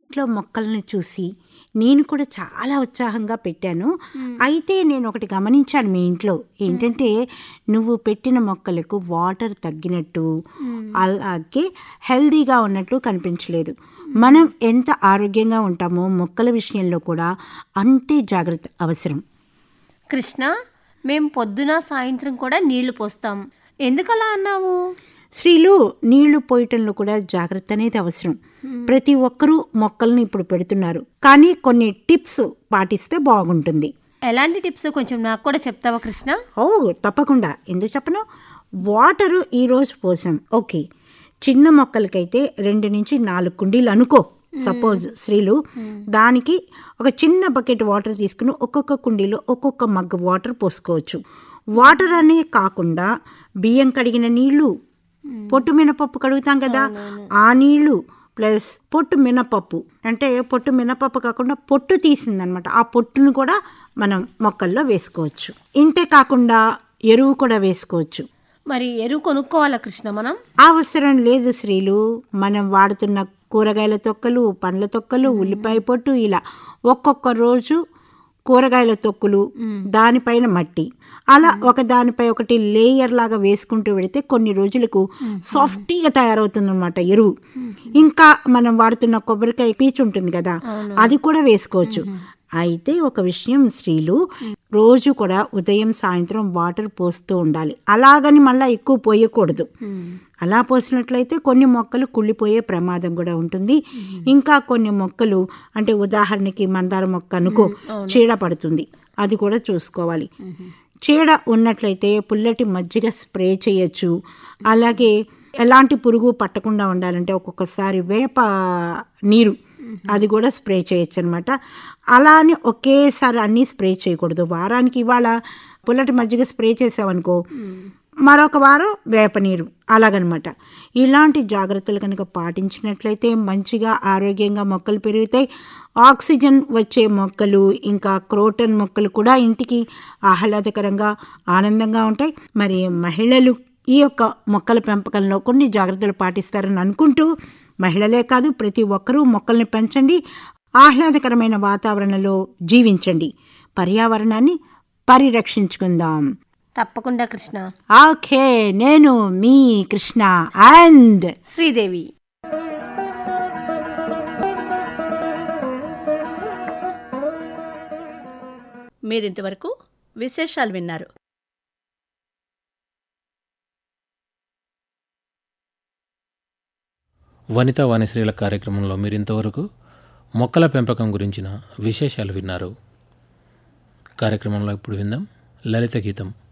ఇంట్లో మొక్కల్ని చూసి నేను కూడా చాలా ఉత్సాహంగా పెట్టాను అయితే నేను ఒకటి గమనించాను మీ ఇంట్లో ఏంటంటే నువ్వు పెట్టిన మొక్కలకు వాటర్ తగ్గినట్టు అలాగే హెల్దీగా ఉన్నట్లు కనిపించలేదు మనం ఎంత ఆరోగ్యంగా ఉంటామో మొక్కల విషయంలో కూడా అంతే జాగ్రత్త అవసరం కృష్ణ మేం పొద్దున సాయంత్రం కూడా నీళ్లు పోస్తాం ఎందుకలా అన్నావు స్త్రీలు నీళ్లు పోయటంలో కూడా జాగ్రత్త అనేది అవసరం ప్రతి ఒక్కరూ మొక్కల్ని ఇప్పుడు పెడుతున్నారు కానీ కొన్ని టిప్స్ పాటిస్తే బాగుంటుంది ఎలాంటి టిప్స్ కొంచెం నాకు కూడా చెప్తావా కృష్ణ ఓ తప్పకుండా ఎందుకు చెప్పను వాటరు ఈరోజు పోసాం ఓకే చిన్న మొక్కలకైతే రెండు నుంచి నాలుగు కుండీలు అనుకో సపోజ్ స్త్రీలు దానికి ఒక చిన్న బకెట్ వాటర్ తీసుకుని ఒక్కొక్క కుండీలో ఒక్కొక్క మగ్గు వాటర్ పోసుకోవచ్చు వాటర్ అనే కాకుండా బియ్యం కడిగిన నీళ్లు పొట్టు మినపప్పు కడుగుతాం కదా ఆ నీళ్లు ప్లస్ పొట్టు మినపప్పు అంటే పొట్టు మినపప్పు కాకుండా పొట్టు తీసిందనమాట ఆ పొట్టును కూడా మనం మొక్కల్లో వేసుకోవచ్చు ఇంతే కాకుండా ఎరువు కూడా వేసుకోవచ్చు మరి ఎరువు కొనుక్కోవాలా కృష్ణ మనం అవసరం లేదు స్త్రీలు మనం వాడుతున్న కూరగాయల తొక్కలు పండ్ల తొక్కలు ఉల్లిపాయ పొట్టు ఇలా ఒక్కొక్క రోజు కూరగాయల తొక్కులు దానిపైన మట్టి అలా ఒక దానిపై ఒకటి లేయర్ లాగా వేసుకుంటూ వెళితే కొన్ని రోజులకు సాఫ్టీగా తయారవుతుంది అనమాట ఎరువు ఇంకా మనం వాడుతున్న కొబ్బరికాయ పీచు ఉంటుంది కదా అది కూడా వేసుకోవచ్చు అయితే ఒక విషయం స్త్రీలు రోజు కూడా ఉదయం సాయంత్రం వాటర్ పోస్తూ ఉండాలి అలాగని మళ్ళీ ఎక్కువ పోయకూడదు అలా పోసినట్లయితే కొన్ని మొక్కలు కుళ్ళిపోయే ప్రమాదం కూడా ఉంటుంది ఇంకా కొన్ని మొక్కలు అంటే ఉదాహరణకి మందార మొక్క అనుకో చీడ పడుతుంది అది కూడా చూసుకోవాలి చీడ ఉన్నట్లయితే పుల్లటి మజ్జిగ స్ప్రే చేయొచ్చు అలాగే ఎలాంటి పురుగు పట్టకుండా ఉండాలంటే ఒక్కొక్కసారి వేప నీరు అది కూడా స్ప్రే చేయొచ్చు అనమాట అలా అని ఒకేసారి అన్నీ స్ప్రే చేయకూడదు వారానికి ఇవాళ పుల్లటి మజ్జిగ స్ప్రే చేసావనుకో మరొక వారం వేప నీరు అలాగనమాట ఇలాంటి జాగ్రత్తలు కనుక పాటించినట్లయితే మంచిగా ఆరోగ్యంగా మొక్కలు పెరుగుతాయి ఆక్సిజన్ వచ్చే మొక్కలు ఇంకా క్రోటన్ మొక్కలు కూడా ఇంటికి ఆహ్లాదకరంగా ఆనందంగా ఉంటాయి మరి మహిళలు ఈ యొక్క మొక్కల పెంపకంలో కొన్ని జాగ్రత్తలు పాటిస్తారని అనుకుంటూ మహిళలే కాదు ప్రతి ఒక్కరూ మొక్కల్ని పెంచండి ఆహ్లాదకరమైన వాతావరణంలో జీవించండి పర్యావరణాన్ని పరిరక్షించుకుందాం తప్పకుండా కృష్ణ ఓకే నేను మీ కృష్ణ అండ్ శ్రీదేవి మీరింతవరకు విశేషాలు విన్నారు వనితా వాణిశ్రీల కార్యక్రమంలో మీరు ఇంతవరకు మొక్కల పెంపకం గురించిన విశేషాలు విన్నారు కార్యక్రమంలో ఇప్పుడు విందాం లలిత గీతం